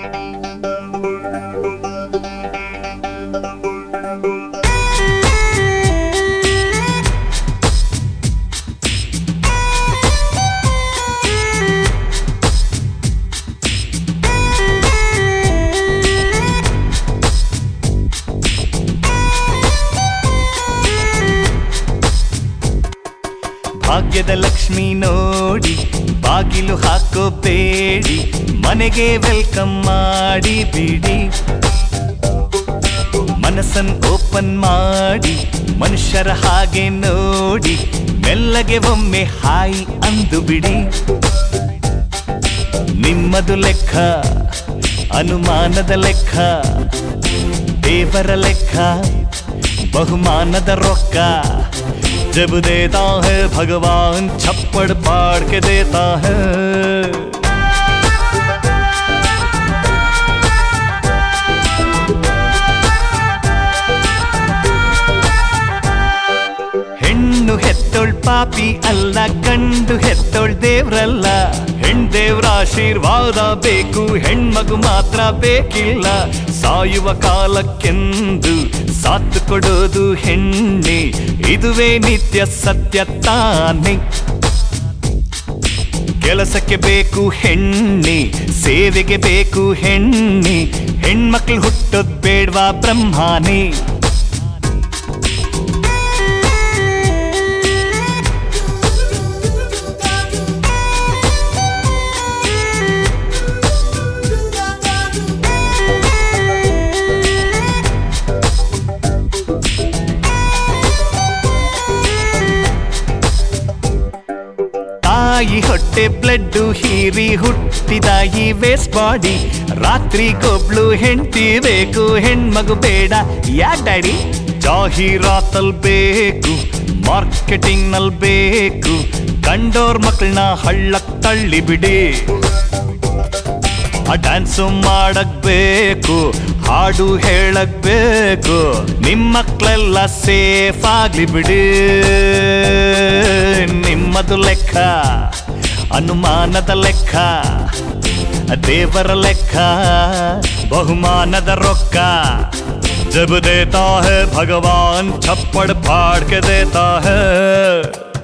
ಭಾಗ್ಯದ ಲಕ್ಷ್ಮಿ ನೋಡಿ ಬಾಗಿಲು ಹಾಕೋಬೇಡಿ ಮನೆಗೆ ವೆಲ್ಕಮ್ ಮಾಡಿ ಬಿಡಿ ಮನಸ್ಸನ್ ಓಪನ್ ಮಾಡಿ ಮನುಷ್ಯರ ಹಾಗೆ ನೋಡಿ ಮೆಲ್ಲಗೆ ಒಮ್ಮೆ ಹಾಯ್ ಅಂದು ಬಿಡಿ ನಿಮ್ಮದು ಲೆಕ್ಕ ಅನುಮಾನದ ಲೆಕ್ಕ ದೇವರ ಲೆಕ್ಕ ಬಹುಮಾನದ ರೊಕ್ಕ जब देता है भगवान छप्पड़ पाड़ के देता है ಹೆಣ್ಣು ಹೆತ್ತೋಳ್ ಪಾಪಿ ಅಲ್ಲ ಗಂಡು ಹೆತ್ತೋಳ್ ದೇವ್ರಲ್ಲ ಹೆಣ್ ದೇವ್ರ ಆಶೀರ್ವಾದ ಬೇಕು ಹೆಣ್ಮಗು ಮಾತ್ರ ಬೇಕಿಲ್ಲ ಸಾಯುವ ಕಾಲಕ್ಕೆಂದು ಸಾಥ್ ಕೊಡೋದು ಹೆಣ್ಣೆ ಇದುವೇ ನಿತ್ಯ ಸತ್ಯ ತಾನೆ ಕೆಲಸಕ್ಕೆ ಬೇಕು ಹೆಣ್ಣೆ ಸೇವೆಗೆ ಬೇಕು ಹೆಣ್ಣೆ ಹೆಣ್ಮಕ್ಳು ಹುಟ್ಟೋದ್ ಬೇಡ್ವಾ ಬ್ರಹ್ಮಾನೇ ತಾಯಿ ಹೊಟ್ಟೆ ಬ್ಲಡ್ ಹೀರಿ ಹುಟ್ಟಿದ ಈ ವೇಸ್ಟ್ ಬಾಡಿ ರಾತ್ರಿ ಗೊಬ್ಳು ಹೆಂಡತಿ ಬೇಕು ಹೆಣ್ಮಗು ಬೇಡ ಯಾ ಡ್ಯಾಡಿ ಜಾಹೀರಾತಲ್ ಬೇಕು ಮಾರ್ಕೆಟಿಂಗ್ ನಲ್ಲಿ ಬೇಕು ಕಂಡೋರ್ ಮಕ್ಕಳನ್ನ ಹಳ್ಳಕ್ ತಳ್ಳಿ ಬಿಡಿ ಆ ಡ್ಯಾನ್ಸು ಮಾಡಕ್ ಬೇಕು ಹಾಡು ಹೇಳಕ್ ಬೇಕು ನಿಮ್ಮ ಮಕ್ಳೆಲ್ಲ ಸೇಫ್ ಆಗ್ಲಿ ಬಿಡಿ ನಿಮ್ಮದು ಲೆಕ್ಕ ಅನುಮಾನದ ಲೆಕ್ಕ ದೇವರ ಲೆಕ್ಕ ಬಹುಮಾನದ ರೊಕ್ಕ जब देता है भगवान छप्पड़ फाड़ के देता है